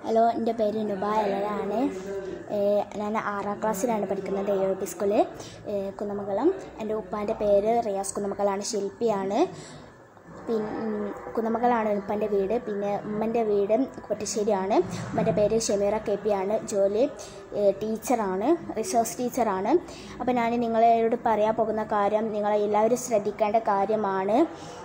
hello എൻ്റെ പേര് നുബ എലലാണ് ഞാൻ ആറാം ക്ലാസ്സിലാണ് പഠിക്കുന്നത് എ യു പി സ്കൂളിൽ കുന്നമംഗലം എൻ്റെ ഉപ്പാൻ്റെ പേര് റിയാസ് കുന്നമംഗലാണ് ശില്പിയാണ് പിന്നെ കുന്നമംഗലാണ് ഉപ്പൻ്റെ വീട് പിന്നെ ഉമ്മൻ്റെ വീട് കൊറ്റശ്ശേരിയാണ് ഉമ്മൻ്റെ പേര് ഷെമീറ കെ പി ആണ് ജോലി ഏഹ് ടീച്ചറാണ് റിസോഴ്സ് ടീച്ചറാണ് അപ്പോൾ ഞാൻ നിങ്ങളോട് പറയാൻ പോകുന്ന കാര്യം നിങ്ങളെ എല്ലാവരും ശ്രദ്ധിക്കേണ്ട കാര്യമാണ്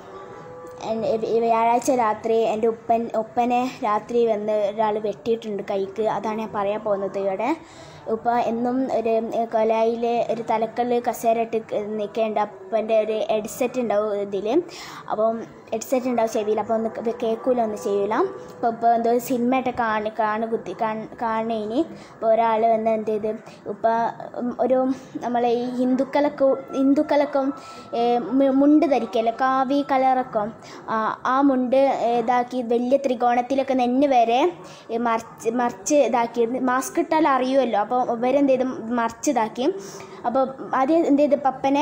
എൻ- ഈ വ്യാഴാഴ്ച രാത്രി എൻ്റെ ഉപ്പൻ ഉപ്പനെ രാത്രി വന്ന് ഒരാൾ വെട്ടിയിട്ടുണ്ട് കൈക്ക് അതാണ് ഞാൻ പറയാൻ പോകുന്നത് ഇവിടെ ഉപ്പ എന്നും ഒരു കൊലായിൽ ഒരു തലക്കല്ല് കസേര ഇട്ട് നിൽക്കേണ്ട അപ്പൻ്റെ ഒരു ഹെഡ്സെറ്റ് ഉണ്ടാവും ഇതിൽ അപ്പം ഹെഡ്സെറ്റ് ഉണ്ടാവും ചെവിയിൽ അപ്പോൾ ഒന്ന് കേൾക്കൂല ഒന്നും ചെയ്യൂല അപ്പോൾ ഇപ്പോൾ എന്തോ സിനിമയായിട്ട് കാണി കാണു കുത്തി കാണേനി അപ്പോൾ ഒരാൾ വന്ന് എന്ത് ചെയ്ത് ഇപ്പം ഒരു നമ്മളെ ഈ ഹിന്ദുക്കളൊക്കെ ഹിന്ദുക്കളൊക്കെ ഏ, മു- മുണ്ട് ധരിക്കല്ലേ കാവി കളറൊക്കെ ആ, ആ മുണ്ട് ഇതാക്കി വലിയ ത്രികോണത്തിലൊക്കെ നെന്ന് വരെ ഏ, മറിച്ച് മറിച്ച് ഇതാക്കി മാസ്ക് ഇട്ടാൽ അറിയുമല്ലോ അപ്പോൾ ഇവരെന്ത് ചെയ്ത് മറിച്ച് ഇതാക്കി അപ്പോൾ ആദ്യം എന്ത് ചെയ്ത് പപ്പനെ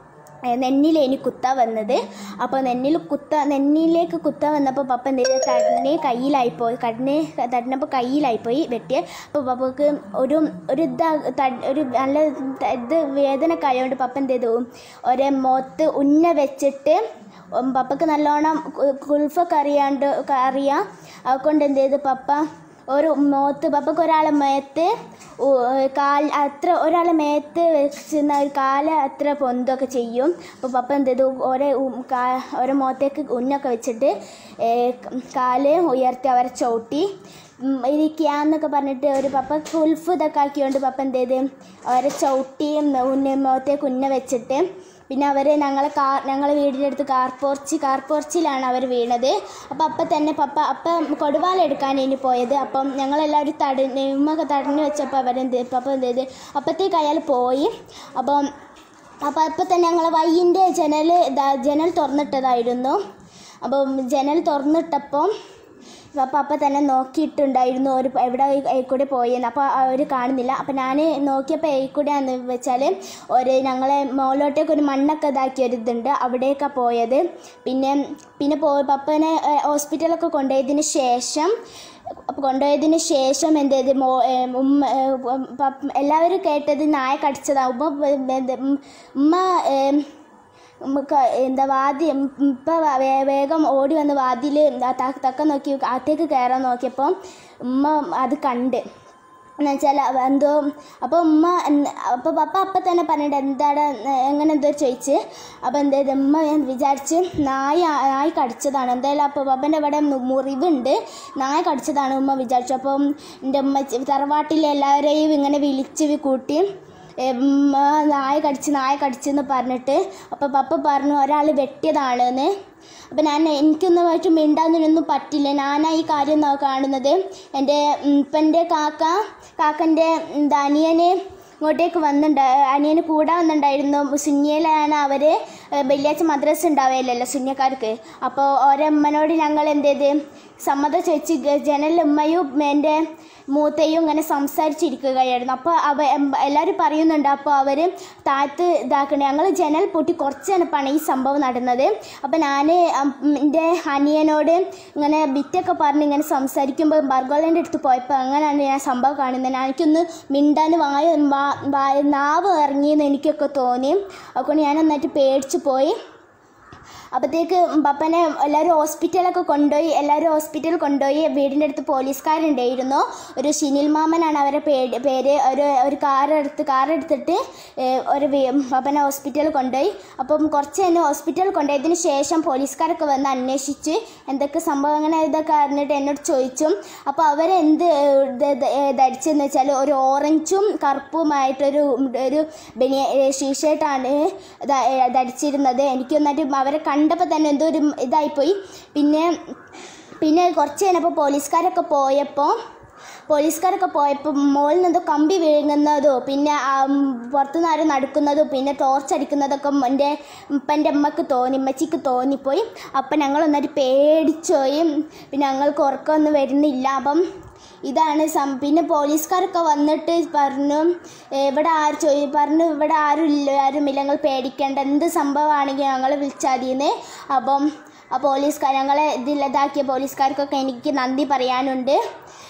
ഏ, നെന്നിലേനി കുത്ത വന്നത് അപ്പോൾ നെന്നിൽ കുത്ത നെന്നിലേക്ക് കുത്ത വന്നപ്പോൾ പപ്പ എന്ത് ചെയ്തു കടനെ കയ്യിലായിപ്പോയി കടനെ തടിനപ്പോൾ കയ്യിലായിപ്പോയി വെട്ടിയ അപ്പോൾ പപ്പക്ക് ഒരു ഒരു ഇതാ തട്- ഒരു നല്ല ത- ഇത് വേദന കഴിയുകൊണ്ട് പപ്പ എന്ത് ചെയ്തു ഒരേ മുഖത്ത് ഉന്ന വെച്ചിട്ട് ഉം പപ്പക്ക് നല്ലോണം കു- കുൽഫൊക്കെ അറിയാണ്ട് ഒക്കെ അറിയാം അതുകൊണ്ട് എന്ത് ചെയ്തു പപ്പ ഒരു മുഖത്ത് പപ്പക്ക് ഒരാളെ മേത്ത് ഉ- കാൽ അത്ര ഒരാളെ മേത്ത് വെച്ചിരുന്ന ഒരു കാല് അത്ര പൊന്തൊക്കെ ചെയ്യും അപ്പോൾ പപ്പ എന്ത് ചെയ്തു ഓരോ ഉം കാ ഓരോ മുഖത്തേക്ക് ഉന്നൊക്കെ വെച്ചിട്ട് ഏ, കാല് ഉയർത്തി അവരെ ചവിട്ടി ഉം, ഇരിക്കാന്നൊക്കെ പറഞ്ഞിട്ട് ഒരു പപ്പ കുൽഫ് ഇതൊക്കെ ആക്കിയോണ്ട് പപ്പ എന്ത് ചെയ്ത് അവരെ ചവിട്ടി ഉന്ന മുഖത്തേക്ക് ഉന്ന വെച്ചിട്ട് പിന്നെ അവർ ഞങ്ങളെ കാർ ഞങ്ങളെ വീടിൻ്റെ അടുത്ത് കാർ പോർച്ച് കാർ പോർച്ചിലാണ് അവർ വീണത് അപ്പം അപ്പം തന്നെ പപ്പ അപ്പം കൊടുവാല എടുക്കാൻ ഇനി പോയത് അപ്പം ഞങ്ങളെല്ലാവരും തട ഉമ്മൊക്കെ തടഞ്ഞു വെച്ചപ്പോൾ അവരെന്ത് പപ്പ എന്ത് ചെയ്ത് അപ്പത്തേക്ക് അയാൾ പോയി അപ്പം അപ്പം അപ്പം തന്നെ ഞങ്ങളെ വയ്യിൻ്റെ ജനൽ ഇതാ ജനൽ തുറന്നിട്ടതായിരുന്നു അപ്പം ജനൽ തുറന്നിട്ടപ്പം അപ്പോൾ അപ്പം തന്നെ നോക്കിയിട്ടുണ്ടായിരുന്നു ഒരു എവിടെ ഈ കൂടെ പോയെന്ന് അപ്പോൾ അവർ കാണുന്നില്ല അപ്പോൾ ഞാൻ നോക്കിയപ്പോൾ ഈ കൂടെയാന്ന് വെച്ചാൽ ഒരു ഞങ്ങളെ മുകളിലോട്ടേക്ക് ഒരു മണ്ണൊക്കെ ഇതാക്കിയ ഒരു ഇതുണ്ട് അവിടേക്കാണ് പോയത് പിന്നെ പിന്നെ പോ പപ്പനെ ഏഹ്, ഹോസ്പിറ്റലൊക്കെ കൊണ്ടുപോയതിന് ശേഷം അപ്പോൾ കൊണ്ടുപോയതിന് ശേഷം എന്ത് ചെയ്ത് മോ ഏഹ്, ഉമ്മ ഏഹ്, ഉം, പപ്പ- എല്ലാവരും കേട്ടത് നായ കടിച്ചതാവും ഉമ്മ ഉമ്മ ഏഹ്, നമുക്ക് എന്താ വാതി ഇപ്പം വേഗം ഓടി വന്ന് വാതിൽ തക്ക നോക്കി അകത്തേക്ക് കയറാൻ നോക്കിയപ്പോൾ ഉമ്മ അത് കണ്ട് എന്നുവെച്ചാൽ എന്തോ അപ്പോൾ ഉമ്മ അപ്പോൾ പപ്പ അപ്പം തന്നെ പറഞ്ഞിട്ട് എന്താണ് എങ്ങനെ എന്തോ ചോദിച്ച് അപ്പോൾ എന്ത് ചെയ്ത് ഉമ്മ ഞാൻ വിചാരിച്ച് നായ നായ കടിച്ചതാണ് എന്തായാലും അപ്പോൾ പപ്പൻ്റെ ഇവിടെ മു- മുറിവുണ്ട് നായ കടിച്ചതാണ് ഉമ്മ വിചാരിച്ചു അപ്പം എൻ്റെ ഉമ്മ തറവാട്ടിലെ എല്ലാവരെയും ഇങ്ങനെ വിളിച്ച് കൂട്ടി ഉമ്മ നായ കടിച്ച് നായ കടിച്ചെന്ന് പറഞ്ഞിട്ട് അപ്പോൾ പപ്പ പറഞ്ഞു ഒരാൾ വെട്ടിയതാണെന്ന് അപ്പം ഞാൻ എനിക്കൊന്നും ആയിട്ട് മിണ്ടാന്നൊന്നും പറ്റില്ല ഞാനാ ഈ കാര്യം നോ- കാണുന്നത് എൻ്റെ ഇപ്പൻ്റെ കാക്ക കാക്കൻ്റെ എന്താ അനിയന് ഇങ്ങോട്ടേക്ക് വന്നിട്ടുണ്ട് അനിയന് കൂടെ വന്നിട്ടുണ്ടായിരുന്നു സുന്യയിലാണ് അവർ വെള്ളിയാഴ്ച മദ്രസ ഉണ്ടാവില്ലല്ലോ സുന്യക്കാർക്ക് അപ്പോൾ ഓരമ്മനോട് ഞങ്ങൾ എന്ത് ചെയ്ത് സമ്മതം ചോദിച്ച് ഗ- ജനലിൽ ഉമ്മയും എൻ്റെ മൂത്തയും ഇങ്ങനെ സംസാരിച്ചിരിക്കുകയായിരുന്നു അപ്പോൾ അവ എം- എല്ലാവരും പറയുന്നുണ്ട് അപ്പോൾ അവർ താഴത്ത് ഇതാക്കണേ ഞങ്ങൾ ജനൽ പൊട്ടി കുറച്ച് തണുപ്പാണ് ഈ സംഭവം നടന്നത് അപ്പോൾ ഞാൻ എൻ്റെ അനിയനോട് ഇങ്ങനെ ബിറ്റൊക്കെ പറഞ്ഞ് ഇങ്ങനെ സംസാരിക്കുമ്പോൾ ബർഗോളേൻ്റെ അടുത്ത് പോയപ്പോൾ അങ്ങനെയാണ് ഞാൻ സംഭവം കാണുന്നത് ഞാൻ എനിക്കൊന്ന് മിണ്ടാൻ വായ വാ- വായ- നാവ് ഇറങ്ങിയെന്ന് എനിക്കൊക്കെ തോന്നി അതുകൊണ്ട് ഞാൻ നന്നായിട്ട് പേടിച്ച് പോയി അപ്പോഴത്തേക്ക് പപ്പനെ എല്ലാവരും ഹോസ്പിറ്റലൊക്കെ കൊണ്ടുപോയി എല്ലാവരും ഹോസ്പിറ്റലിൽ കൊണ്ടുപോയി വീടിൻ്റെ അടുത്ത് പോലീസുകാരുണ്ടായിരുന്നു ഒരു ഷിനിൽ മാമനാണ് അവരുടെ പേര് പേര് ഒരു ഒരു കാർ എടുത്ത് കാർ എടുത്തിട്ട് ഏഹ്, ഒരു വി- പപ്പനെ ഹോസ്പിറ്റലിൽ കൊണ്ടുപോയി അപ്പം കുറച്ച് തന്നെ ഹോസ്പിറ്റലിൽ കൊണ്ടുപോയതിന് ശേഷം പോലീസുകാരൊക്കെ വന്ന് അന്വേഷിച്ച് എന്തൊക്കെ സംഭവം അങ്ങനെ ഇതൊക്കെ അറിഞ്ഞിട്ട് എന്നോട് ചോദിച്ചു അപ്പോൾ അവരെന്ത് ഇത് ഇത് ധരിച്ചെന്ന് വെച്ചാൽ ഒരു ഓറഞ്ചും കറുപ്പുമായിട്ടൊരു ഒരു ബനിയ ഷീഷർട്ടാണ് ധരിച്ചിരുന്നത് എനിക്ക് നന്നായിട്ട് അവരെ കണ്ടപ്പോൾ തന്നെ എന്തോ ഒരു ഇതായിപ്പോയി പിന്നെ പിന്നെ കുറച്ച് കഴിഞ്ഞപ്പോൾ പോലീസുകാരൊക്കെ പോയപ്പോൾ പോലീസുകാരൊക്കെ പോയപ്പോൾ മുകളിൽ നിന്ന് കമ്പി വീഴുന്നതോ പിന്നെ ആ, ഉം, പുറത്തുനിന്ന് ആരും നടക്കുന്നതോ പിന്നെ ടോർച്ച് അടിക്കുന്നതൊക്കെ എൻ്റെ ഇപ്പൻ്റെ അമ്മക്ക് തോന്നി ഉമ്മച്ചിക്ക് തോന്നിപ്പോയി അപ്പം ഞങ്ങൾ ഒന്നായിട്ട് പേടിച്ചോയി പിന്നെ ഞങ്ങൾക്ക് ഉറക്കമൊന്നും വരുന്നില്ല അപ്പം ഇതാണ് സം പിന്നെ പോലീസുകാരൊക്കെ വന്നിട്ട് പറഞ്ഞു "ഏ, ഇവിടെ ആര് ചോദി പറഞ്ഞു ഇവിടെ ആരും ഇല്ല ആരുമില്ല ഞങ്ങൾ പേടിക്കേണ്ട എന്ത് സംഭവമാണെങ്കിൽ ഞങ്ങൾ വിളിച്ചാൽ മതിയെന്ന് അപ്പം ആ പോലീസുകാർ ഞങ്ങളെ ഇതിൽ ഇതാക്കിയ പോലീസുകാർക്കൊക്കെ എനിക്ക് നന്ദി പറയാനുണ്ട്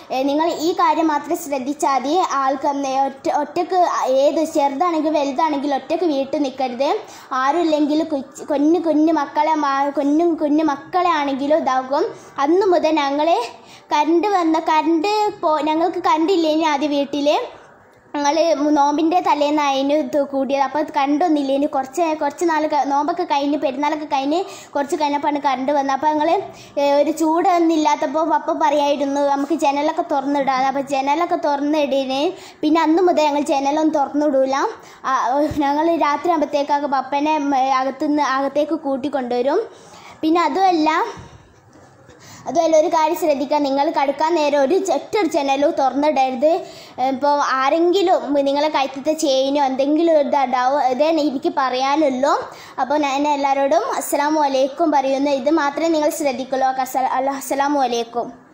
ഏ, നിങ്ങൾ ഈ കാര്യം മാത്രം ശ്രദ്ധിച്ചാൽ മതി ആൾക്ക് നേ- ഒറ്റ ഒറ്റക്ക് ഏത് ചെറുതാണെങ്കിലും വലുതാണെങ്കിലും ഒറ്റക്ക് വീട്ടിൽ നിൽക്കരുത് ആരുമില്ലെങ്കിൽ കൊച്ച് കുഞ്ഞു കുഞ്ഞു മക്കളെ മാ- കുഞ്ഞു കുഞ്ഞു മക്കളെ ആണെങ്കിലും ഇതാകും അന്ന് മുതൽ ഞങ്ങൾ കറണ്ട് വന്ന കറണ്ട് പോ ഞങ്ങൾക്ക് കറണ്ടില്ലേനി ആദ്യം വീട്ടിൽ ഞങ്ങൾ നോമ്പിൻ്റെ തലേന്ന് അതിന് ഇത് കൂടിയത് അപ്പോൾ കണ്ടൊന്നില്ലേനി കുറച്ച് കുറച്ച് നാൾ ക- നോമ്പൊക്കെ കഴിഞ്ഞ് പെരുന്നാളൊക്കെ കഴിഞ്ഞ് കുറച്ച് കഴിഞ്ഞപ്പോഴാണ് കറണ്ട് വന്നത് അപ്പോൾ ഞങ്ങൾ ഒരു ചൂടൊന്നും ഇല്ലാത്തപ്പോൾ പപ്പ പറയായിരുന്നു നമുക്ക് ജനലൊക്കെ തുറന്നിടാം അപ്പോൾ ജനലൊക്കെ തുറന്നിടീന് പിന്നെ അന്ന് മുതൽ ഞങ്ങൾ ജനലൊന്നും തുറന്നിടൂല ഞങ്ങൾ രാത്രി ആകുമ്പോഴത്തേക്കൊക്കെ പപ്പനെ ഉം, അകത്തുനിന്ന് അകത്തേക്ക് കൂട്ടിക്കൊണ്ടുവരും പിന്നെ അതുമല്ല അതുമല്ല ഒരു കാര്യം ശ്രദ്ധിക്കുക നിങ്ങൾ കടുക്കാൻ നേരം ഒരു ഒറ്റ ഒരു ജനലും തുറന്നിടരുത് ഇപ്പോൾ ആരെങ്കിലും നിങ്ങളെ കഴുത്തത്തെ ചെയിനോ എന്തെങ്കിലും ഒരു ഇതുണ്ടാവും ഇതാണ് എനിക്ക് പറയാനുള്ളൂ അപ്പോൾ ഞാൻ എല്ലാവരോടും അസ്സലാമു അലൈക്കും പറയുന്നു ഇത് മാത്രമേ നിങ്ങൾ ശ്രദ്ധിക്കുള്ളൂ അസ്സലാമു അലൈക്കും